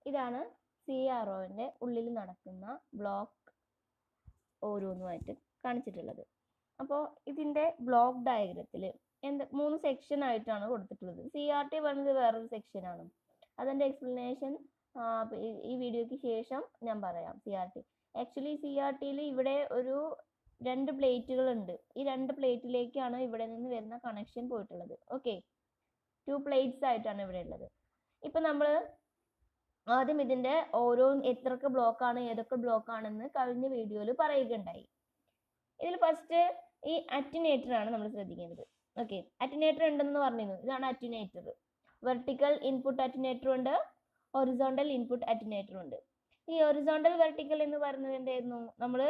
ഇതാണ് C R ഒന്റെ ഉള്ളിൽ നടക്കുന്ന ബ്ലോക്ക് ഓരോന്നുമായിട്ട് കാണിച്ചിട്ടുള്ളത് അപ്പോൾ ഇതിന്റെ ബ്ലോക്ക് ഡയഗ്രത്തിൽ എന്ത് മൂന്ന് സെക്ഷൻ ആയിട്ടാണ് കൊടുത്തിട്ടുള്ളത് സി ആർ ടി പറഞ്ഞത് വേറൊരു സെക്ഷനാണ് അതിന്റെ എക്സ്പ്ലനേഷൻ ഈ വീഡിയോയ്ക്ക് ശേഷം ഞാൻ പറയാം C R T actually C R ടിയിൽ ഇവിടെ ഒരു രണ്ട് പ്ലേറ്റുകൾ ഉണ്ട് ഈ രണ്ട് പ്ലേറ്റിലേക്കാണ് ഇവിടെ നിന്ന് വരുന്ന കണക്ഷൻ പോയിട്ടുള്ളത് ഓക്കെ ടു പ്ലേറ്റ്സ് ആയിട്ടാണ് ഇവിടെ ഉള്ളത് ഇപ്പൊ നമ്മൾ ആദ്യം ഇതിന്റെ ഓരോ എത്രയൊക്കെ ബ്ലോക്ക് ആണ് ഏതൊക്കെ ബ്ലോക്ക് ആണെന്ന് കഴിഞ്ഞ വീഡിയോയിൽ പറയുകയുണ്ടായി ഇതിൽ ഫസ്റ്റ് ഈ അറ്റിനേറ്റർ ആണ് നമ്മൾ ശ്രദ്ധിക്കേണ്ടത് ഓക്കെ അറ്റിനേറ്റർ ഉണ്ടെന്ന് പറഞ്ഞിരുന്നു ഇതാണ് അറ്റിനേറ്റർ വെർട്ടിക്കൽ ഇൻപുട്ട് അറ്റിനേറ്റർ ഉണ്ട് ഹൊറിസോണ്ടൽ ഇൻപുട്ട് അറ്റിനേറ്റർ ഉണ്ട് ഈ ഹൊറിസോണ്ടൽ വെർട്ടിക്കൽ എന്ന് പറയുന്നത് എന്തായിരുന്നു നമ്മൾ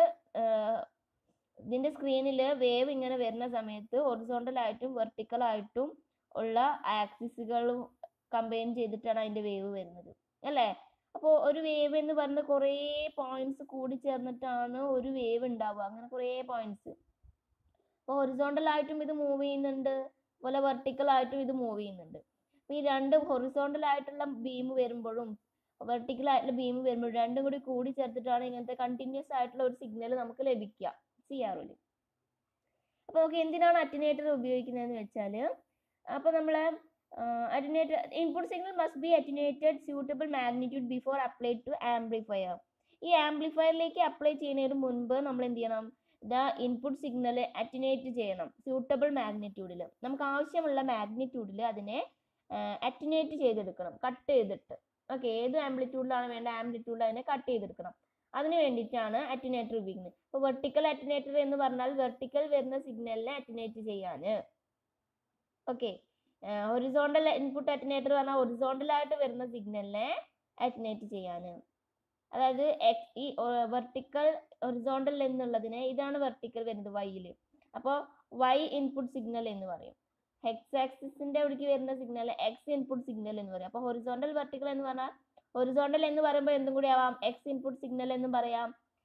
ഇതിന്റെ സ്ക്രീനിൽ വേവ് ഇങ്ങനെ വരുന്ന സമയത്ത് ഹൊറിസോണ്ടൽ ആയിട്ടും വെർട്ടിക്കൽ ആയിട്ടും ഉള്ള ആക്സിസുകളും കമ്പൈൻ ചെയ്തിട്ടാണ് അതിന്റെ വേവ് വരുന്നത് അല്ലേ അപ്പോൾ ഒരു വേവ് എന്ന് പറഞ്ഞ കുറേ പോയിന്റ്സ് കൂടി ചേർന്നിട്ടാണ് ഒരു വേവ് ഉണ്ടാവുക അങ്ങനെ കുറേ പോയിന്റ്സ് അപ്പോൾ ഹൊറിസോണ്ടൽ ആയിട്ടും ഇത് മൂവ് ചെയ്യുന്നുണ്ട് അതുപോലെ വെർട്ടിക്കൽ ആയിട്ടും ഇത് മൂവ് ചെയ്യുന്നുണ്ട് അപ്പോൾ ഈ രണ്ട് ഹൊറിസോണ്ടൽ ആയിട്ടുള്ള ബീം വരുമ്പോഴും വെർട്ടിക്കൽ ആയിട്ടുള്ള ബീം വരുമ്പോഴും രണ്ടും കൂടി കൂടി ചേർത്തിട്ടാണ് ഇങ്ങനത്തെ കണ്ടിന്യൂസ് ആയിട്ടുള്ള ഒരു സിഗ്നൽ നമുക്ക് ലഭിക്കുക സി ആർ ഒയിൽ അപ്പോൾ നമുക്ക് എന്തിനാണ് അറ്റിനേറ്റർ ഉപയോഗിക്കുന്നതെന്ന് വെച്ചാൽ അപ്പോൾ നമ്മൾ attenuator input signal must be attenuated suitable magnitude before apply to amplifier ഈ ആംപ്ലിഫയറിലേക്ക് അപ്ലൈ ചെയ്യുന്നതിന് മുൻപ് നമ്മൾ എന്ത് ചെയ്യണം ദ ഇൻപുട്ട് സിഗ്നൽ അറ്റിനേറ്റ് ചെയ്യണം സ്യൂട്ടബിൾ മാഗ്നിറ്റ്യൂഡിൽ നമുക്ക് ആവശ്യമുള്ള മാഗ്നിറ്റ്യൂഡിൽ അതിനെ അറ്റിനേറ്റ് ചെയ്തെടുക്കണം കട്ട് ചെയ്തിട്ട് ഓക്കെ ഏത് ആംപ്ലിറ്റ്യൂഡിലാണ് വേണ്ട ആംപ്ലിറ്റ്യൂഡിൽ അതിനെ കട്ട് ചെയ്തെടുക്കണം അതിന് വേണ്ടിയിട്ടാണ് അറ്റിനേറ്റർ ഉപയോഗിക്കുന്നത് ഇപ്പോൾ വെർട്ടിക്കൽ അറ്റിനേറ്റർ എന്ന് പറഞ്ഞാൽ വെർട്ടിക്കൽ വരുന്ന സിഗ്നലിനെ അറ്റിനേറ്റ് ചെയ്യാൻ ഓക്കെ ഹൊറിസോണ്ടൽ ഇൻപുട്ട് അറ്റിനേറ്റർ പറഞ്ഞാൽ ഹൊറിസോണ്ടൽ ആയിട്ട് വരുന്ന സിഗ്നലിനെ അറ്റിനേറ്റ് ചെയ്യാൻ അതായത് ഈ വെർട്ടിക്കൽ ഹൊറിസോണ്ടൽ എന്നുള്ളതിനെ ഇതാണ് വെർട്ടിക്കൽ വരുന്നത് വൈയിൽ അപ്പോൾ വൈ ഇൻപുട്ട് സിഗ്നൽ എന്ന് പറയും ഹെക്സ് ആക്സിസിന്റെ അവിടേക്ക് വരുന്ന സിഗ്നൽ എക്സ് ഇൻപുട്ട് സിഗ്നൽ എന്ന് പറയും അപ്പോൾ ഹൊറിസോണ്ടൽ വെർട്ടിക്കൽ എന്ന് പറഞ്ഞാൽ ഹൊറിസോണ്ടൽ എന്ന് പറയുമ്പോൾ എന്തും കൂടി ആവാം എക്സ് ഇൻപുട്ട് സിഗ്നൽ എന്നും പറയാം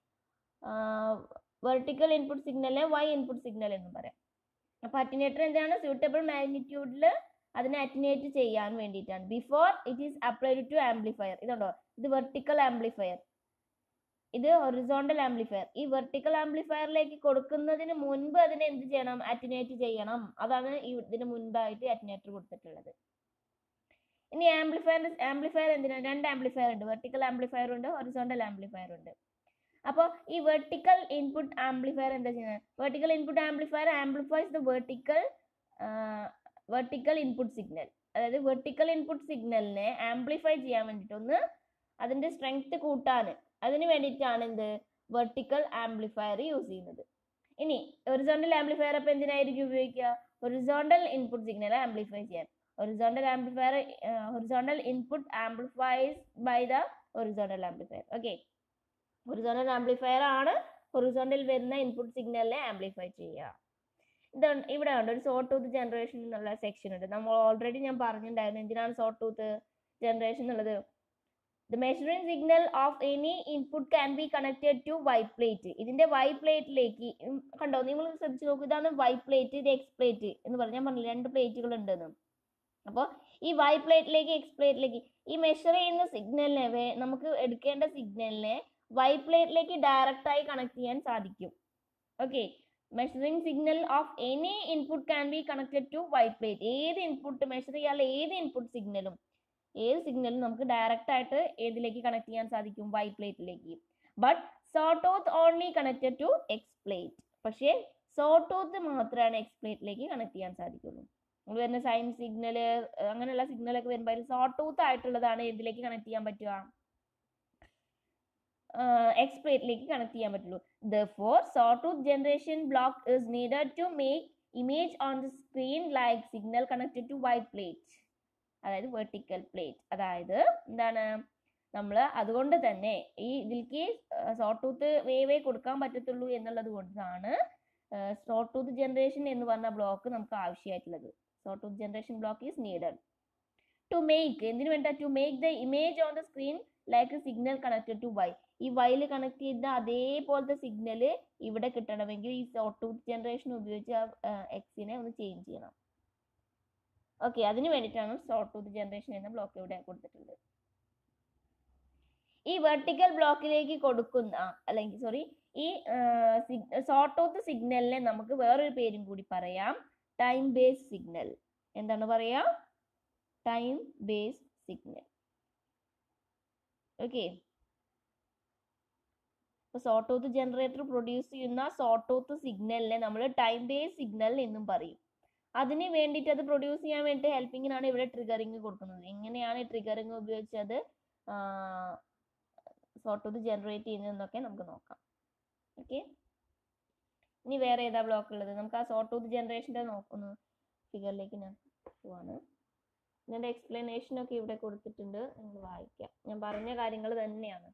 വെർട്ടിക്കൽ ഇൻപുട്ട് സിഗ്നലിനെ വൈ ഇൻപുട്ട് സിഗ്നൽ എന്നും പറയാം അപ്പോൾ അറ്റിനേറ്റർ എന്താണ് സ്യൂട്ടബിൾ മാഗ്നിറ്റ്യൂഡിൽ അതിനെ അറ്റിനേറ്റ് ചെയ്യാൻ വേണ്ടിയിട്ടാണ് before it is applied to amplifier ഇതുണ്ടോ ഇത് വെർട്ടിക്കൽ ആംപ്ലിഫയർ ഇത് ഹൊറിസോണ്ടൽ ആംപ്ലിഫയർ ഈ വെർട്ടിക്കൽ ആംപ്ലിഫയറിലേക്ക് കൊടുക്കുന്നതിന് മുൻപ് അതിനെ എന്ത് ചെയ്യണം അറ്റിനേറ്റ് ചെയ്യണം അതാണ് ഈ ഇതിന് മുൻപായിട്ട് അറ്റിനേറ്റർ കൊടുത്തിട്ടുള്ളത് ഇനി ആംപ്ലിഫയർ ആംപ്ലിഫയർ എന്തിനാണ് രണ്ട് ആംപ്ലിഫയർ ഉണ്ട് വെർട്ടിക്കൽ ആംപ്ലിഫയർ ഉണ്ട് ഹൊറിസോണ്ടൽ ആംപ്ലിഫയർ ഉണ്ട് അപ്പോൾ ഈ വെർട്ടിക്കൽ ഇൻപുട്ട് ആംപ്ലിഫയർ എന്താ ചെയ്യുന്നത് vertical input amplifier amplifies the vertical vertical input signal അതായത് വെർട്ടിക്കൽ ഇൻപുട്ട് സിഗ്നലിനെ ആംപ്ലിഫൈ ചെയ്യാൻ വേണ്ടിയിട്ട് ഒന്ന് അതിന്റെ സ്ട്രെങ്ത് കൂട്ടാൻ അതിന് വേണ്ടിയിട്ടാണ് എന്ത് വെർട്ടിക്കൽ ആംപ്ലിഫയർ യൂസ് ചെയ്യുന്നത് ഇനി ഒറിസോണ്ടൽ ആംപ്ലിഫയർ അപ്പോൾ എന്തിനായിരിക്കും ഉപയോഗിക്കുക ഒറിസോണ്ടൽ ഇൻപുട്ട് സിഗ്നൽ ആംപ്ലിഫൈ ചെയ്യാൻ horizontal amplifier horizontal input amplifies by the horizontal amplifier okay horizontal amplifier ആണ് ഹൊറിസോണ്ടൽ വരുന്ന ഇൻപുട്ട് സിഗ്നലിനെ ആംപ്ലിഫൈ ചെയ്യുക ഇതാണ് ഇവിടെ ഉണ്ട് ഒരു സോട്ട് ടൂത്ത് ജനറേഷൻ എന്നുള്ള സെക്ഷൻ ഉണ്ട് നമ്മൾ ഓൾറെഡി ഞാൻ പറഞ്ഞിട്ടുണ്ടായിരുന്നു എന്തിനാണ് സോട്ട് ടൂത്ത് ജനറേഷൻ എന്നുള്ളത് the measuring signal of any input can be connected to Y plate ഇതിന്റെ വൈ പ്ലേറ്റിലേക്ക് കണ്ടോ നിങ്ങൾ ശ്രദ്ധിച്ചു നോക്കൂ ഇതാണ് വൈ പ്ലേറ്റ് ഇത് എക്സ് പ്ലേറ്റ് എന്ന് പറഞ്ഞാൽ ഞാൻ പറഞ്ഞില്ല രണ്ട് പ്ലേറ്റുകൾ ഉണ്ടെന്ന് അപ്പോൾ ഈ വൈ പ്ലേറ്റിലേക്ക് എക്സ് പ്ലേറ്റിലേക്ക് ഈ മെഷർ ചെയ്യുന്ന സിഗ്നലിനെ നമുക്ക് എടുക്കേണ്ട സിഗ്നലിനെ വൈ പ്ലേറ്റിലേക്ക് ഡയറക്റ്റ് ആയി കണക്ട് ചെയ്യാൻ സാധിക്കും okay measuring signal of any input can be connected to Y plate ഏത് ഇൻപുട്ട് മെഷർ ചെയ്യാനുള്ള ഏത് ഇൻപുട്ട് സിഗ്നലും ഏത് സിഗ്നലും നമുക്ക് ഡയറക്റ്റ് ആയിട്ട് ഏതിലേക്ക് കണക്ട് ചെയ്യാൻ സാധിക്കും വൈ പ്ലേറ്റിലേക്ക് but sawtooth only connected to X plate പക്ഷേ സോട്ടോത്ത് മാത്രമാണ് എക്സ് പ്ലേറ്റിലേക്ക് കണക്ട് ചെയ്യാൻ സാധിക്കുള്ളൂ നമ്മൾ വരുന്ന സൈൻ സിഗ്നൽ അങ്ങനെയുള്ള സിഗ്നലൊക്കെ വരുമ്പോൾ അതിൽ സോട്ടൂത്ത് ആയിട്ടുള്ളതാണ് ഇതിലേക്ക് കണക്ട് ചെയ്യാൻ പറ്റുക എക്സ് പ്ലേറ്റിലേക്ക് കണക്ട് ചെയ്യാൻ പറ്റുള്ളൂ thus sawtooth generation block is needed to make image on the screen like signal connected to Y plate അതായത് വെർട്ടിക്കൽ പ്ലേറ്റ് അതായത് എന്താണ് നമ്മൾ അതുകൊണ്ട് തന്നെ ഈ ഇതിലേക്ക് സോട്ടൂത്ത് വേവേ കൊടുക്കാൻ പറ്റത്തുള്ളൂ എന്നുള്ളത് കൊണ്ടാണ് സോട്ടൂത്ത് ജനറേഷൻ എന്ന് പറഞ്ഞ ബ്ലോക്ക് നമുക്ക് ആവശ്യമായിട്ടുള്ളത് sawtooth generation block is needed to make എന്തിനു വേണ്ട to make the image on the screen like signal connected to Y ഈ വൈയിൽ കണക്ട് ചെയ്ത അതേപോലത്തെ സിഗ്നൽ ഇവിടെ കിട്ടണമെങ്കിൽ ഈ സോട്ടൂത്ത് ജനറേഷൻ ഉപയോഗിച്ച് എക്സിനെ ഒന്ന് ചേഞ്ച് ചെയ്യണം ഓക്കെ അതിന് വേണ്ടിയിട്ടാണ് ഷോർട്ട് ടൂത്ത് ജനറേഷൻ എന്ന ബ്ലോക്ക് ഇവിടെ കൊടുത്തിട്ടുള്ളത് ഈ വെർട്ടിക്കൽ ബ്ലോക്കിലേക്ക് കൊടുക്കുന്ന അല്ലെങ്കിൽ സോറി ഈ സോർട്ട് ഔട്ട് സിഗ്നലിനെ നമുക്ക് വേറൊരു പേരും കൂടി പറയാം ടൈം ബേസ് സിഗ്നൽ എന്താണ് പറയാ ടൈം ബേസ് സിഗ്നൽ ഓക്കെ ഇപ്പൊ സോർട്ട് ഔട്ട് ജനറേറ്റർ പ്രൊഡ്യൂസ് ചെയ്യുന്ന സോർട്ട് ഔട്ട് സിഗ്നലിനെ നമ്മൾ ടൈം ബേസ് സിഗ്നൽ എന്നും പറയും അതിന് വേണ്ടിയിട്ട് അത് പ്രൊഡ്യൂസ് ചെയ്യാൻ വേണ്ടി ഹെൽപ്പിങ്ങിനാണ് ഇവിടെ ട്രിഗറിങ് കൊടുക്കുന്നത് എങ്ങനെയാണ് ട്രിഗറിങ് ഉപയോഗിച്ച് അത് സോർട്ട് ഔട്ട് ജനറേറ്റ് ചെയ്യുന്നതെന്നൊക്കെ നമുക്ക് നോക്കാം ഓക്കെ ഇനി വേറെ ഏതാ ബ്ലോക്ക് ഉള്ളത് നമുക്ക് ആ സോർട്ട് ഔട്ട് ജനറേഷൻ്റെ നോക്കുന്നു ഫിഗറിലേക്ക് ഞാൻ പോവാണ് ഇതിൻ്റെ എക്സ്പ്ലനേഷൻ ഒക്കെ ഇവിടെ കൊടുത്തിട്ടുണ്ട് നിങ്ങൾ വായിക്കാം ഞാൻ പറഞ്ഞ കാര്യങ്ങൾ തന്നെയാണ്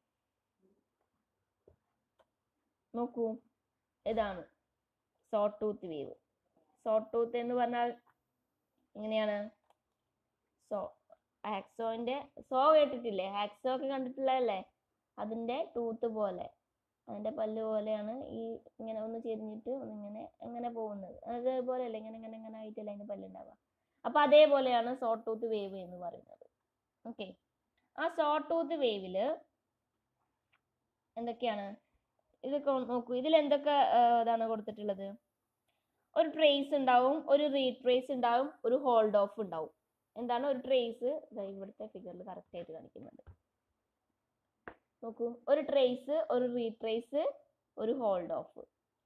നോക്കൂ ഇതാണ് sawtooth wave sawtooth എന്ന് പറഞ്ഞാൽ എങ്ങനെയാണ് സോ ആക്സോന്റെ സോ കേട്ടിട്ടില്ലേ ആക്സോ ഒക്കെ കണ്ടിട്ടുള്ളതല്ലേ അതിന്റെ ടൂത്ത് പോലെ അതിന്റെ പല്ല് പോലെയാണ് ഈ ഇങ്ങനെ ഒന്ന് ചെരിഞ്ഞിട്ട് ഒന്നിങ്ങനെ അങ്ങനെ പോകുന്നത് അതേപോലെ അല്ലേ ഇങ്ങനെ ഇങ്ങനെ ഇങ്ങനെ ആയിട്ടല്ലേ അതിന്റെ പല്ലുണ്ടാവുക അപ്പൊ അതേപോലെയാണ് സോട്ട് ടൂത്ത് വേവ് എന്ന് പറയുന്നത് ഓക്കെ ആ സോട്ട് ടൂത്ത് വേവില് എന്തൊക്കെയാണ് ഇതൊക്കെ ഒന്ന് നോക്കൂ ഇതിൽ എന്തൊക്കെ ആ, ഇതാണ് കൊടുത്തിട്ടുള്ളത് ഒരു ട്രേസ് ഉണ്ടാവും ഒരു റീട്രേസ് ഉണ്ടാവും ഒരു ഹോൾഡ് ഓഫ് ഉണ്ടാവും എന്താണ് ഒരു ട്രേസ് ഇവിടുത്തെ ഫിഗറിൽ കറക്റ്റ് ആയിട്ട് കാണിക്കുന്നുണ്ട് നോക്കൂ ഒരു ട്രേസ് ഒരു റീട്രേസ് ഒരു ഹോൾഡ് ഓഫ്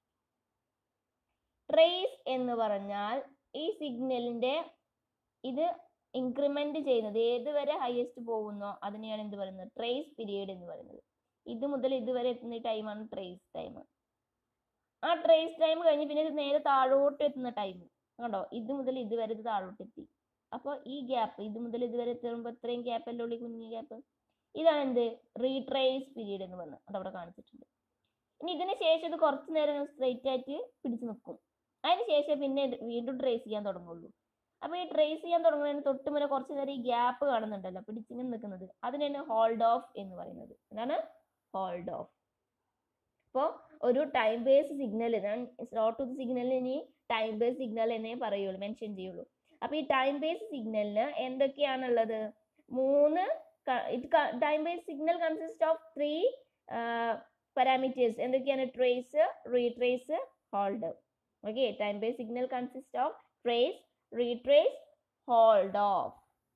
ട്രേസ് എന്ന് പറഞ്ഞാൽ ഈ സിഗ്നലിന്റെ ഇത് ഇൻക്രിമെന്റ് ചെയ്യുന്നത് ഏത് വരെ ഹയസ്റ്റ് പോകുന്നോ അതിനെയാണ് എന്ത് പറയുന്നത് ട്രേസ് പീരീഡ് എന്ന് പറയുന്നത് ഇത് മുതൽ ഇതുവരെ എത്തുന്ന ടൈമാണ് ട്രേസ് ടൈം ആ ട്രേസ് ടൈം കഴിഞ്ഞ് പിന്നെ ഇത് നേരെ താഴോട്ട് എത്തുന്ന ടൈം കണ്ടോ ഇത് മുതൽ ഇതുവരെ ഇത് താഴോട്ട് എത്തി അപ്പോൾ ഈ ഗ്യാപ്പ് ഇത് മുതൽ ഇതുവരെ എത്തുമ്പോൾ ഇത്രയും ഗ്യാപ്പ് അല്ലേ ഉള്ളൂ ഈ കുഞ്ഞു ഗ്യാപ്പ് ഇതാണ് എന്ത് റീട്രേസ് പീരീഡ് എന്ന് പറഞ്ഞത് അതവിടെ കാണിച്ചിട്ടുണ്ട് ഇനി ഇതിന് ശേഷം ഇത് കുറച്ച് നേരം സ്ട്രെയിറ്റ് ആയിട്ട് പിടിച്ചു നിൽക്കും അതിന് ശേഷം പിന്നെ ഇത് വീണ്ടും ട്രേസ് ചെയ്യാൻ തുടങ്ങുള്ളൂ അപ്പോൾ ഈ ട്രേസ് ചെയ്യാൻ തുടങ്ങുന്നതിന് തൊട്ട് മുന്നേ കുറച്ച് നേരം ഈ ഗ്യാപ്പ് കാണുന്നുണ്ടല്ലോ പിടിച്ചിങ്ങനെ നിൽക്കുന്നത് അതിനാണ് ഹോൾഡ് ഓഫ് എന്ന് പറയുന്നത് എന്താണ് ഹോൾഡ് ഓഫ് അപ്പോൾ ഒരു ടൈം ബേസ് സിഗ്നൽ ഞാൻ സ്ലോട്ട് ടു സിഗ്നലിന് ഇനി ടൈം ബേസ് സിഗ്നൽ എന്നേ പറയുള്ളൂ മെൻഷൻ ചെയ്യുള്ളൂ അപ്പോൾ ഈ ടൈം ബേസ് സിഗ്നലിന് എന്തൊക്കെയാണുള്ളത് മൂന്ന് time base signal consist of three parameters എന്തൊക്കെയാണ് trace retrace hold okay time base signal consist of trace retrace hold off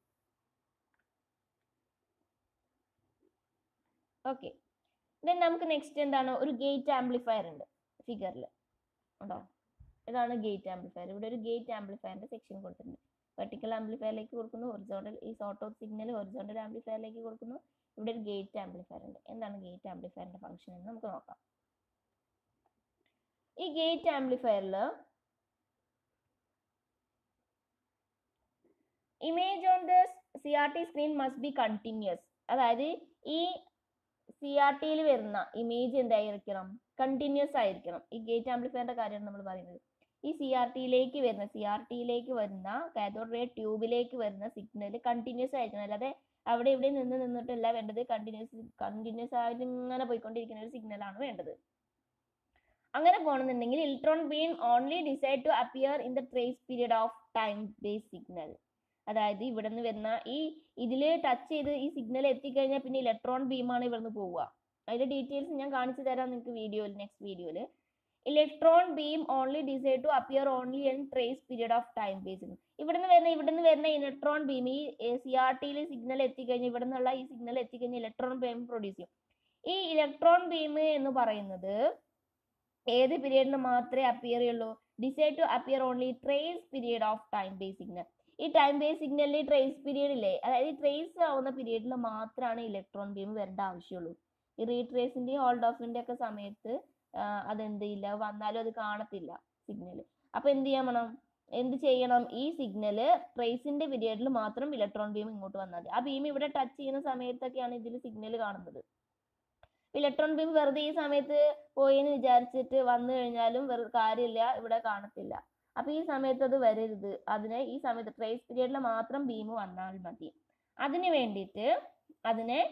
okay then നമുക്ക് നെക്സ്റ്റ് എന്താണ് ഒരു ഗേറ്റ് ആംപ്ലിഫയർ ഉണ്ട് ഫിഗറിൽ ഉണ്ടോ ഇതാണ് ഗേറ്റ് ആംപ്ലിഫയർ ഇവിടെ ഒരു ഗേറ്റ് ആംപ്ലിഫയറിന്റെ സെക്ഷൻ കൊടുത്തിട്ടുണ്ട് വെർട്ടിക്കൽ ആംപ്ലിഫയറിലേക്ക് കൊടുക്കുന്നു ഹൊറിസോണ്ടൽ ഈ സോർട്ട് ഓഫ് സിഗ്നൽ ഹൊറിസോണ്ടൽ ആംപ്ലിഫയറിലേക്ക് കൊടുക്കുന്നു ഇവിടെ ഒരു ഗേറ്റ് ആംപ്ലിഫയർ ഉണ്ട് എന്താണ് ഗേറ്റ് ആംപ്ലിഫയറിന്റെ ഫംഗ്ഷൻ എന്ന് നമുക്ക് നോക്കാം ഈ ഗേറ്റ് ആംപ്ലിഫയറിൽ image on the C R T screen must be continuous അതായത് ഈ സി ആർ ടിയിൽ വരുന്ന ഇമേജ് എന്തായിരിക്കണം കണ്ടിന്യൂസ് ആയിരിക്കണം ഈ ഗേറ്റ് ആംപ്ലിഫയറിന്റെ കാര്യമാണ് നമ്മൾ പറയുന്നത് ഈ സി ആർ ടിയിലേക്ക് വരുന്ന സി ആർ ടിയിലേക്ക് വരുന്ന കാഥോഡ് റേ ട്യൂബിലേക്ക് വരുന്ന സിഗ്നൽ കണ്ടിന്യൂസ് ആയിരിക്കണം അല്ലാതെ അവിടെ ഇവിടെ നിന്ന് നിന്നിട്ടല്ല വേണ്ടത് കണ്ടിന്യൂസ് കണ്ടിന്യൂസ് ആയിട്ട് ഇങ്ങനെ പോയിക്കൊണ്ടിരിക്കുന്ന ഒരു സിഗ്നൽ ആണ് വേണ്ടത് അങ്ങനെ പോകണമെന്നുണ്ടെങ്കിൽ electron beam only decide to appear in the trace period of time base signal അതായത് ഇവിടെ നിന്ന് വരുന്ന ഈ ഇതിൽ ടച്ച് ചെയ്ത് ഈ സിഗ്നൽ എത്തിക്കഴിഞ്ഞാൽ പിന്നെ ഇലക്ട്രോൺ ബീമാണ് ഇവിടുന്ന് പോവുക അതിന്റെ ഡീറ്റെയിൽസ് ഞാൻ കാണിച്ചു തരാം നിങ്ങൾക്ക് വീഡിയോയിൽ നെക്സ്റ്റ് വീഡിയോയിൽ electron beam only decide to appear only in trace period of time base ഇവിടുന്ന് വരുന്ന ഇവിടുന്ന് വരുന്ന ഇലക്ട്രോൺ ബീം ഈ സി ആർ ടിയിൽ സിഗ്നൽ എത്തിക്കഴിഞ്ഞാൽ ഇവിടെ നിന്നുള്ള ഈ സിഗ്നൽ എത്തിക്കഴിഞ്ഞാൽ ഇലക്ട്രോൺ ബീം പ്രൊഡ്യൂസ് ചെയ്യും ഈ ഇലക്ട്രോൺ ബീം എന്ന് പറയുന്നത് ഏത് പീരീഡിൽ മാത്രമേ അപ്പിയർ ചെയ്യുള്ളൂ decide to appear only trace period of time base signal ഈ ടൈം ബേസ് സിഗ്നലിൽ ട്രേസ് പീരീഡ് ഇല്ലേ അതായത് ട്രേസ് ആവുന്ന പീരീഡിൽ മാത്രമാണ് ഇലക്ട്രോൺ ബീം വരേണ്ട ആവശ്യമുള്ളൂ ഈ റീട്രേസിന്റെയും ഹോൾഡ് ഓഫിന്റെ ഒക്കെ സമയത്ത് അതെന്ത് ചെയ്യില്ല വന്നാലും അത് കാണത്തില്ല സിഗ്നൽ അപ്പൊ എന്ത് ചെയ്യണം എന്ത് ചെയ്യണം ഈ സിഗ്നല് ട്രേസിന്റെ പീരീഡിൽ മാത്രം ഇലക്ട്രോൺ ബീം ഇങ്ങോട്ട് വന്നാൽ മതി ആ ബീം ഇവിടെ ടച്ച് ചെയ്യുന്ന സമയത്തൊക്കെയാണ് ഇതിൽ സിഗ്നൽ കാണുന്നത് ഇലക്ട്രോൺ ബീം വെറുതെ ഈ സമയത്ത് പോയി എന്ന് വിചാരിച്ചിട്ട് വന്നു കഴിഞ്ഞാലും വെറുതെ കാര്യമില്ല ഇവിടെ കാണത്തില്ല അപ്പൊ ഈ സമയത്ത് അത് വരരുത് അതിന് ഈ സമയത്ത് ട്രേസ് പീരീഡിൽ മാത്രം ബീം വന്നാൽ മതി അതിന് വേണ്ടിയിട്ട് അതിനെ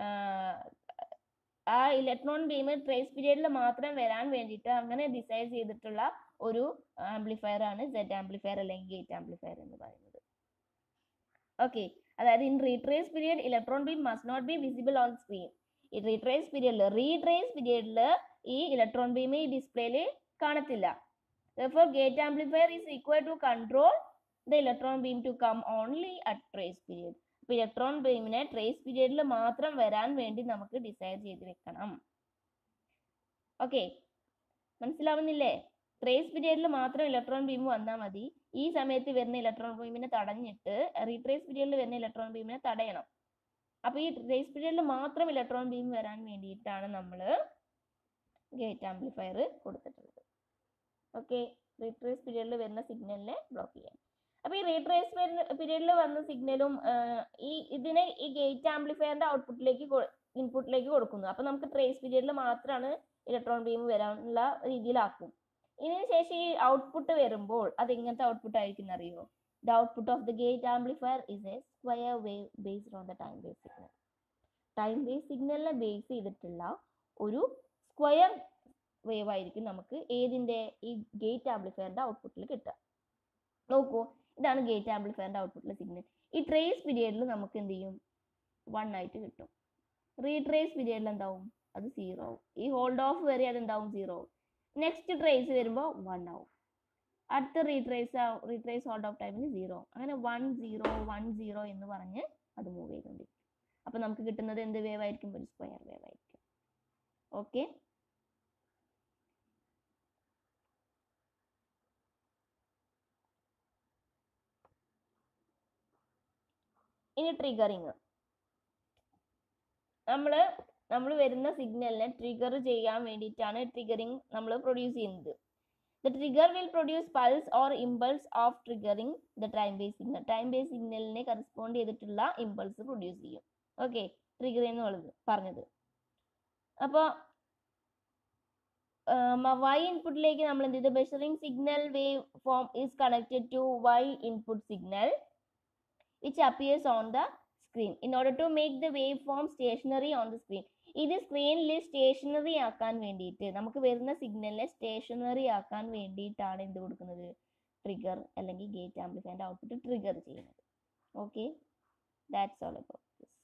ആ ഇലക്ട്രോൺ ബീം ട്രേസ് പീരീഡിൽ മാത്രം വരാൻ വേണ്ടിയിട്ട് അങ്ങനെ ഡിസൈഡ് ചെയ്തിട്ടുള്ള ഒരു ആംപ്ലിഫയർ ആണ് സെറ്റ് ആംപ്ലിഫയർ അല്ലെങ്കിൽ ഗേറ്റ് ആംപ്ലിഫയർ എന്ന് പറയുന്നത് ഓക്കെ അതായത് in retrace period electron beam must not be visible on screen ഈ റീട്രേസ് പീരിയഡിൽ റീട്രേസ് പീരിയഡിൽ ഈ ഇലക്ട്രോൺ ബീം ഈ ഡിസ്പ്ലേയിൽ കാണത്തില്ല therefore gate amplifier is required to control the electron beam to come only at trace period അപ്പോൾ electron ബീമിനെ trace പീരിയഡിൽ മാത്രം വരാൻ വേണ്ടി നമുക്ക് ഡിസൈഡ് ചെയ്ത് വെക്കണം ഓക്കെ മനസ്സിലാവുന്നില്ലേ ട്രേസ് പീരിയഡിൽ മാത്രം ഇലക്ട്രോൺ ബീം വന്നാൽ മതി ഈ സമയത്ത് വരുന്ന ഇലക്ട്രോൺ ബീമിനെ തടഞ്ഞിട്ട് റീട്രേസ് പീരിയഡിൽ വരുന്ന ഇലക്ട്രോൺ ബീമിനെ തടയണം അപ്പോൾ ഈ ട്രേസ് പീരിയഡിൽ മാത്രം ഇലക്ട്രോൺ ബീം വരാൻ വേണ്ടിയിട്ടാണ് നമ്മൾ ഗേറ്റ് ആംപ്ലിഫയർ കൊടുത്തിട്ടുള്ളത് ഓക്കെ റീട്രേസ് പീരിയഡിൽ വരുന്ന സിഗ്നലിനെ ബ്ലോക്ക് ചെയ്യാൻ അപ്പോൾ ഈ റീട്രേസ് പീരിയഡിൽ വന്ന സിഗ്നലും ഈ ഇതിനെ ഈ ഗേറ്റ് ആംപ്ലിഫയറിന്റെ ഔട്ട്പുട്ടിലേക്ക് ഇൻപുട്ടിലേക്ക് കൊടുക്കുന്നു അപ്പോൾ നമുക്ക് ട്രേസ് പീരിയഡിൽ മാത്രമാണ് ഇലക്ട്രോൺ ബീം വരാനുള്ള രീതിയിലാക്കും ഇതിന് ശേഷം ഈ ഔട്ട്പുട്ട് വരുമ്പോൾ അത് എങ്ങനത്തെ ഔട്ട്പുട്ട് ആയിരിക്കും അറിയോ the output of the gate amplifier is a square wave based on the time base signal time base സിഗ്നലിനെ ബേസ് ചെയ്തിട്ടുള്ള ഒരു സ്ക്വയർ വേവ് ആയിരിക്കും നമുക്ക് ഏതിൻ്റെ ഈ ഗേറ്റ് ആംപ്ലിഫയറിന്റെ ഔട്ട്പുട്ടിൽ കിട്ടുക നോക്കൂ ഇതാണ് ഗേറ്റ് ആംപ്ലിഫയറിന്റെ ഔട്ട്പുട്ടിലെ സിഗ്നൽ ഈ ട്രേസ് പീരിയഡിൽ നമുക്ക് എന്ത് ചെയ്യും വൺ ആയിട്ട് കിട്ടും റീട്രേസ് പീരിയഡിൽ എന്താവും അത് സീറോ ആവും ഈ ഹോൾഡ് ഓഫ് വരെ അത് എന്താവും സീറോ ആവും നെക്സ്റ്റ് ട്രേസ് വരുമ്പോൾ വൺ ആവും അടുത്ത റീട്രേസ് റീട്രേസ് ഹോൾഡ് ഓഫ് ടൈമിൽ സീറോ അങ്ങനെ വൺ സീറോ വൺ സീറോ എന്ന് പറഞ്ഞ് അത് മൂവ് ചെയ്തുകൊണ്ടിരിക്കും അപ്പോൾ നമുക്ക് കിട്ടുന്നത് എന്ത് വേവ് ആയിരിക്കും ഒരു സ്ക്വയർ വേവ് ആയിരിക്കും ഓക്കെ ഇനി ട്രിഗറിങ് നമ്മൾ നമ്മൾ വരുന്ന സിഗ്നലിനെ ട്രിഗർ ചെയ്യാൻ വേണ്ടിയിട്ടാണ് ട്രിഗറിങ് നമ്മൾ പ്രൊഡ്യൂസ് ചെയ്യുന്നത് the trigger will produce pulse or impulse of triggering the time base signal time base സിഗ്നലിനെ കറസ്പോണ്ട് ചെയ്തിട്ടുള്ള ഇമ്പൾസ് പ്രൊഡ്യൂസ് ചെയ്യും ഓക്കെ ട്രിഗർ എന്നുള്ളത് പറഞ്ഞത് അപ്പോൾ വൈ ഇൻപുട്ടിലേക്ക് നമ്മൾ എന്ത് ചെയ്തു measuring signal wave form is connected to Y input signal which appears on the screen in order to make the waveform stationary on the screen ഇത് സ്ക്രീനിൽ സ്റ്റേഷനറി ആക്കാൻ വേണ്ടിയിട്ട് നമുക്ക് വരുന്ന സിഗ്നലിനെ സ്റ്റേഷനറി ആക്കാൻ വേണ്ടിയിട്ടാണ് എന്ത് കൊടുക്കുന്നത് ട്രിഗർ അല്ലെങ്കിൽ ഗേറ്റ് ആംപ്ലിഫയറിന്റെ ഔട്ട്പുട്ട് ട്രിഗർ ചെയ്യുന്നത് okay that's all about this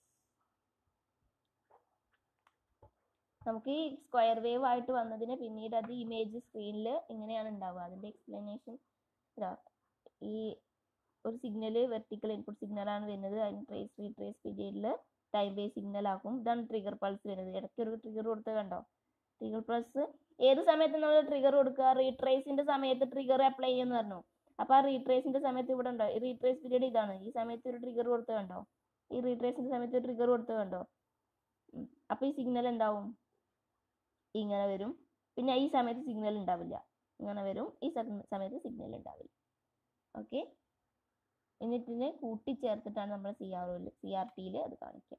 നമുക്ക് ഈ സ്ക്വയർ വേവ് ആയിട്ട് വന്നതിന് പിന്നീട് അത് ഇമേജ് സ്ക്രീനിൽ ഇങ്ങനെയാണ് ഉണ്ടാവുക അതിന്റെ എക്സ്പ്ലനേഷൻ ഈ ഒരു സിഗ്നൽ വെർട്ടിക്കൽ ഇൻപുട്ട് സിഗ്നലാണ് വരുന്നത് അതിന് ട്രേസ് റീട്രേസ് പീരിയഡിൽ ടൈം ബേസ് സിഗ്നൽ ആക്കും ഇതാണ് ട്രിഗർ പൾസ് വരുന്നത് ഇടയ്ക്ക് ഒരു ട്രിഗർ കൊടുത്ത് കണ്ടോ ട്രിഗർ പൾസ് ഏത് സമയത്ത് നമ്മൾ ട്രിഗർ കൊടുക്കുക റീട്രേസിന്റെ സമയത്ത് ട്രിഗർ അപ്ലൈ ചെയ്യുമെന്ന് പറഞ്ഞു അപ്പോൾ ആ റീട്രേസിന്റെ സമയത്ത് ഇവിടെ ഉണ്ടോ ഈ റീട്രേസ് പീരീഡ് ഇതാണ് ഈ സമയത്ത് ഒരു ട്രിഗർ കൊടുത്ത് കണ്ടോ ഈ റീട്രേസിന്റെ സമയത്ത് ട്രിഗർ കൊടുത്ത് കണ്ടോ അപ്പോൾ ഈ സിഗ്നൽ എന്താവും ഇങ്ങനെ വരും പിന്നെ ഈ സമയത്ത് സിഗ്നൽ ഉണ്ടാവില്ല ഇങ്ങനെ വരും ഈ സമയത്ത് സിഗ്നൽ ഉണ്ടാവില്ല ഓക്കെ എന്നിട്ടിനെ കൂട്ടിച്ചേർത്തിട്ടാണ് നമ്മൾ സി ആർ ഒയിൽ സി ആർ ടിയിൽ അത് കാണിക്കുക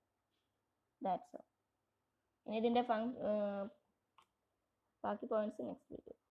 ദാറ്റ്സ് ഓൾ ഇനി ഇതിൻ്റെ ഫങ് ബാക്കി പോയിന്റ്സ് നെക്സ്റ്റ് വീഡിയോ